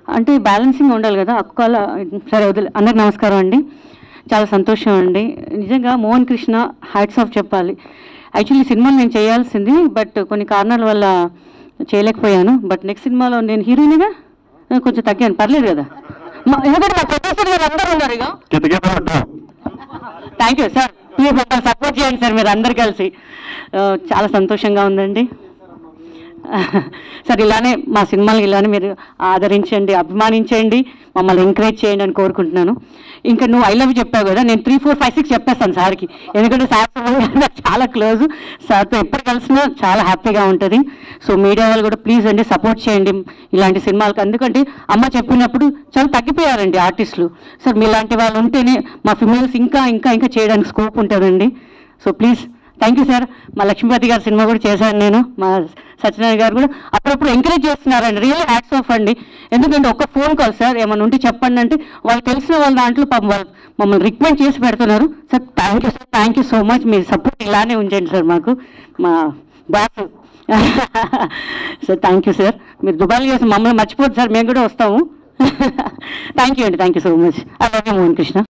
అంటే బ్యాలెన్సింగ్ ఉండాలి కదా అక్కల సరే వదిలే అందరికి నమస్కారం అండి చాలా సంతోషం అండి నిజంగా మోహన్ కృష్ణ హ్యాట్స్ ఆఫ్ చెప్పాలి యాక్చువల్లీ సినిమాలు నేను చేయాల్సింది బట్ కొన్ని కారణాల వల్ల చేయలేకపోయాను బట్ నెక్స్ట్ సినిమాలో నేను హీరోయిన్గా కొంచెం తగ్గాను పర్లేదు కదా మా- ఎందుకంటే మా ప్రొడ్యూసర్ గారు అందరూ ఉన్నారు ఇక థ్యాంక్ యూ సార్ ప్లీజ్ మమ్మల్ని సపోర్ట్ చేయండి సార్ మీరు అందరు కలిసి ఆ, చాలా సంతోషంగా ఉందండి సార్ ఇలానే మా సినిమాలు ఇలానే మీరు ఆదరించండి అభిమానించండి మమ్మల్ని ఎంకరేజ్ చేయండి అని కోరుకుంటున్నాను ఇంకా నువ్వు ఐ లవ్ చెప్పావు కదా నేను త్రీ ఫోర్ ఫైవ్ సిక్స్ చెప్పేస్తాను సార్కి ఎందుకంటే సార్ నాకు చాలా క్లోజ్ సార్తో ఎప్పుడు కలిసినా చాలా హ్యాపీగా ఉంటుంది సో మీడియా వాళ్ళు కూడా ప్లీజ్ అండి సపోర్ట్ చేయండి ఇలాంటి సినిమాలకు ఎందుకంటే అమ్మ చెప్పినప్పుడు చాలా తగ్గిపోయారండి ఆర్టిస్టులు సార్ మీలాంటి వాళ్ళు ఉంటేనే మా ఫిమేల్స్ ఇంకా ఇంకా ఇంకా చేయడానికి స్కోప్ ఉంటుందండి so please thank you sir మా లక్ష్మీపతి గారి సినిమా కూడా చేశాను నేను మా సత్యనారాయణ గారు కూడా అప్పుడప్పుడు ఎంకరేజ్ చేస్తున్నారండి రియల్ హ్యాట్స్ ఆఫ్ అండి ఎందుకంటే ఒక్క ఫోన్ కాల్ సార్ ఏమైనా ఉంటే చెప్పండి అంటే వాళ్ళు తెలిసిన వాళ్ళ దాంట్లో పాపం వాళ్ళు మమ్మల్ని రికమెండ్ చేసి పెడుతున్నారు sir thank you sir thank you so much మీ సపోర్ట్ ఇలానే ఉంచండి సార్ మాకు మా boss sir thank you sir మీరు దుబాయ్ చేసి మమ్మల్ని మర్చిపోద్దు సార్ మేము కూడా వస్తాము థ్యాంక్ యూ అండి థ్యాంక్ యూ సో మచ్ అలాగే మోహన్ కృష్ణ